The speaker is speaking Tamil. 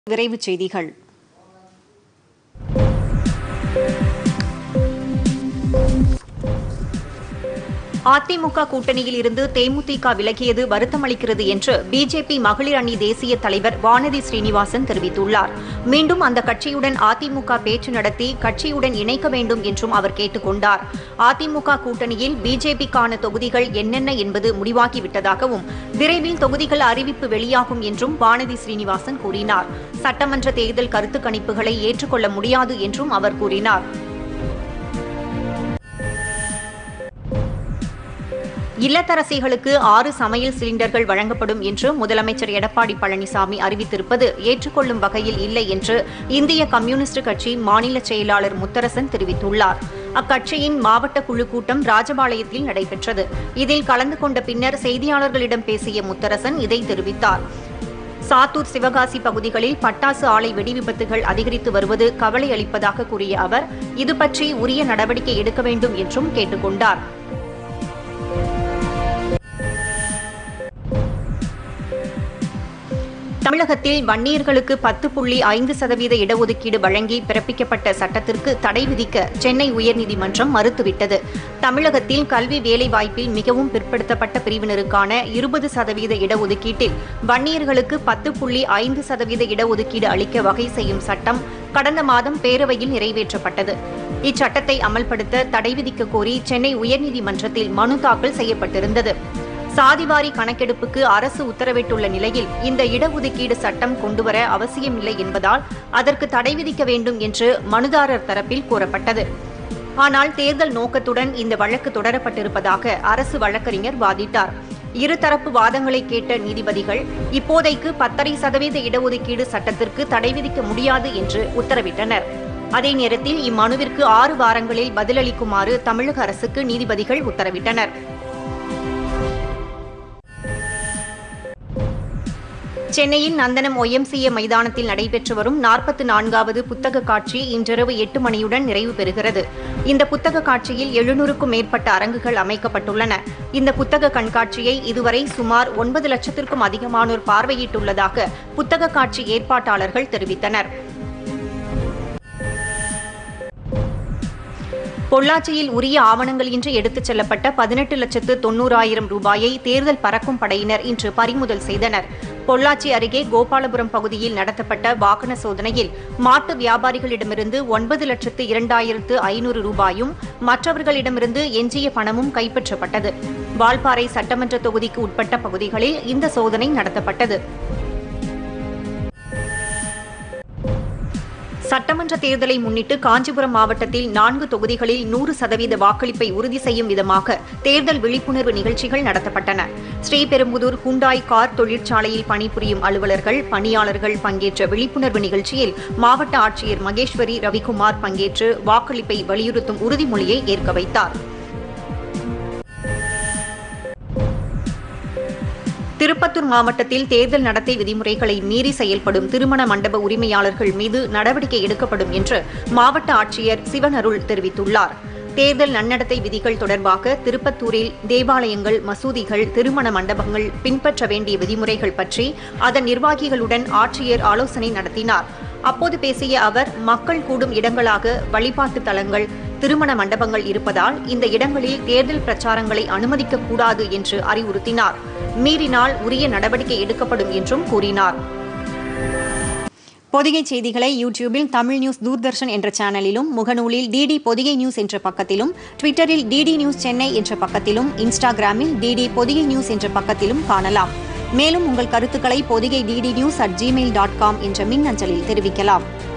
விரைவுச் செய்திகள் அதிமுக கூட்டணியில் இருந்து தேமுதிக விலகியது வருத்தமளிக்கிறது என்று பிஜேபி மகளிர் அணி தேசிய தலைவர் வானதி ஸ்ரீனிவாசன் தெரிவித்துள்ளார் மீண்டும் அந்த கட்சியுடன் அதிமுக பேச்சு நடத்தி கட்சியுடன் இணைக்க வேண்டும் என்றும் அவர் கேட்டுக் கொண்டார் அதிமுக கூட்டணியில் பிஜேபிக்கான தொகுதிகள் என்னென்ன என்பது முடிவாகிவிட்டதாகவும் விரைவில் தொகுதிகள் அறிவிப்பு வெளியாகும் என்றும் வானதி ஸ்ரீனிவாசன் கூறினார் சட்டமன்ற தேர்தல் கருத்து கணிப்புகளை ஏற்றுக்கொள்ள முடியாது என்றும் அவர் கூறினார் இல்லத்தரசிகளுக்கு ஆறு சமையல் சிலிண்டர்கள் வழங்கப்படும் என்று முதலமைச்சர் எடப்பாடி பழனிசாமி அறிவித்திருப்பது ஏற்றுக்கொள்ளும் வகையில் இல்லை என்று இந்திய கம்யூனிஸ்ட் கட்சி மாநில செயலாளர் முத்தரசன் தெரிவித்துள்ளார் அக்கட்சியின் மாவட்ட குழு கூட்டம் ராஜபாளையத்தில் நடைபெற்றது இதில் கலந்து கொண்ட பின்னர் செய்தியாளர்களிடம் பேசிய முத்தரசன் இதை தெரிவித்தார் சாத்தூர் சிவகாசி பகுதிகளில் பட்டாசு ஆலை வெடிவிபத்துகள் அதிகரித்து வருவது கவலை அளிப்பதாக கூறிய அவர் இது பற்றி உரிய நடவடிக்கை எடுக்க வேண்டும் என்றும் கேட்டுக் கொண்டார் தமிழகத்தில் வன்னியர்களுக்கு பத்து புள்ளி ஐந்து சதவீத இடஒதுக்கீடு வழங்கி பிறப்பிக்கப்பட்ட சட்டத்திற்கு தடை விதிக்க சென்னை உயர்நீதிமன்றம் மறுத்துவிட்டது தமிழகத்தில் கல்வி வேலைவாய்ப்பில் மிகவும் பிற்படுத்தப்பட்ட பிரிவினருக்கான இருபது சதவீத இடஒதுக்கீட்டில் வன்னியர்களுக்கு பத்து புள்ளி ஐந்து சதவீத இடஒதுக்கீடு அளிக்க வகை செய்யும் சட்டம் கடந்த மாதம் பேரவையில் நிறைவேற்றப்பட்டது இச்சட்டத்தை அமல்படுத்த தடை விதிக்க கோரி சென்னை உயர்நீதிமன்றத்தில் மனு தாக்கல் செய்யப்பட்டிருந்தது சாதிவாரி கணக்கெடுப்புக்கு அரசு உத்தரவிட்டுள்ள நிலையில் இந்த இடஒதுக்கீடு சட்டம் கொண்டுவர அவசியமில்லை என்பதால் அதற்கு தடை விதிக்க வேண்டும் என்று மனுதாரர் தரப்பில் கூறப்பட்டது ஆனால் தேர்தல் நோக்கத்துடன் இந்த வழக்கு தொடரப்பட்டிருப்பதாக அரசு வழக்கறிஞர் வாதிட்டார் இருதரப்பு வாதங்களை கேட்ட நீதிபதிகள் இப்போதைக்கு பத்தரை சதவீத இடஒதுக்கீடு சட்டத்திற்கு தடை விதிக்க முடியாது என்று உத்தரவிட்டனர் அதே நேரத்தில் இம்மனுவிற்கு ஆறு வாரங்களில் பதிலளிக்குமாறு தமிழக அரசுக்கு நீதிபதிகள் உத்தரவிட்டனர் சென்னையில் நந்தனம் ஒய்எம்சிஏ மைதானத்தில் நடைபெற்று வரும் நாற்பத்தி நான்காவது புத்தக காட்சி இன்றிரவு எட்டு மணியுடன் நிறைவு பெறுகிறது இந்த புத்தக காட்சியில் எழுநூறுக்கும் மேற்பட்ட அரங்குகள் அமைக்கப்பட்டுள்ளன இந்த புத்தக கண்காட்சியை இதுவரை சுமார் ஒன்பது லட்சத்திற்கும் அதிகமானோர் பார்வையிட்டுள்ளதாக புத்தக காட்சி ஏற்பாட்டாளர்கள் தெரிவித்தனர் பொள்ளாச்சியில் உரிய ஆவணங்களின்றி எடுத்துச் செல்லப்பட்ட பதினெட்டு லட்சத்து தொன்னூறாயிரம் ரூபாயை தேர்தல் பறக்கும் படையினர் இன்று பறிமுதல் செய்தனர் பொள்ளாச்சி அருகே கோபாலபுரம் பகுதியில் நடத்தப்பட்ட வாகன சோதனையில் மாட்டு வியாபாரிகளிடமிருந்து ஒன்பது லட்சத்து இரண்டாயிரத்து ஐநூறு ரூபாயும் மற்றவர்களிடமிருந்து எஞ்சிய பணமும் கைப்பற்றப்பட்டது வால்பாறை சட்டமன்ற தொகுதிக்கு உட்பட்ட பகுதிகளில் இந்த சோதனை நடத்தப்பட்டது சட்டமன்ற தேர்தலை முன்னிட்டு காஞ்சிபுரம் மாவட்டத்தில் நான்கு தொகுதிகளில் நூறு சதவீத வாக்களிப்பை உறுதி செய்யும் விதமாக தேர்தல் விழிப்புணர்வு நிகழ்ச்சிகள் நடத்தப்பட்டன ஸ்ரீபெரும்புதூர் ஹுண்டாய் கார் தொழிற்சாலையில் பணிபுரியும் அலுவலர்கள் பணியாளர்கள் பங்கேற்ற விழிப்புணர்வு நிகழ்ச்சியில் மாவட்ட ஆட்சியர் மகேஸ்வரி ரவிக்குமார் பங்கேற்று வாக்களிப்பை வலியுறுத்தும் உறுதிமொழியை ஏற்க வைத்தார் திருப்பத்தூர் மாவட்டத்தில் தேர்தல் நடத்தை விதிமுறைகளை மீறி செயல்படும் திருமண மண்டப உரிமையாளர்கள் மீது நடவடிக்கை எடுக்கப்படும் என்று மாவட்ட ஆட்சியர் சிவனருள் தெரிவித்துள்ளார் தேர்தல் நன்னடத்தை விதிகள் தொடர்பாக திருப்பத்தூரில் தேவாலயங்கள் மசூதிகள் திருமண மண்டபங்கள் பின்பற்ற வேண்டிய விதிமுறைகள் பற்றி அதன் நிர்வாகிகளுடன் ஆட்சியர் ஆலோசனை நடத்தினார் அப்போது பேசிய அவர் மக்கள் கூடும் இடங்களாக வழிபாட்டு தலங்கள் திருமண மண்டபங்கள் இருப்பதால் இந்த இடங்களில் தேர்தல் பிரச்சாரங்களை அனுமதிக்கக் கூடாது என்று அறிவுறுத்தினார் மீறினால் உரிய நடவடிக்கை எடுக்கப்படும் என்றும் கூறினார் பொதிகை செய்திகளை யூடியூபில் தமிழ் நியூஸ் தூர்தர்ஷன் என்ற சேனலிலும் முகநூலில் டிடி பொதிகை நியூஸ் என்ற பக்கத்திலும் ட்விட்டரில் டிடி நியூஸ் சென்னை என்ற பக்கத்திலும் இன்ஸ்டாகிராமில் டிடி பொதிகை நியூஸ் என்ற பக்கத்திலும் காணலாம் மேலும் உங்கள் கருத்துக்களை Pothigai DD news at Gmail dot com என்ற மின்னஞ்சலில் தெரிவிக்கலாம்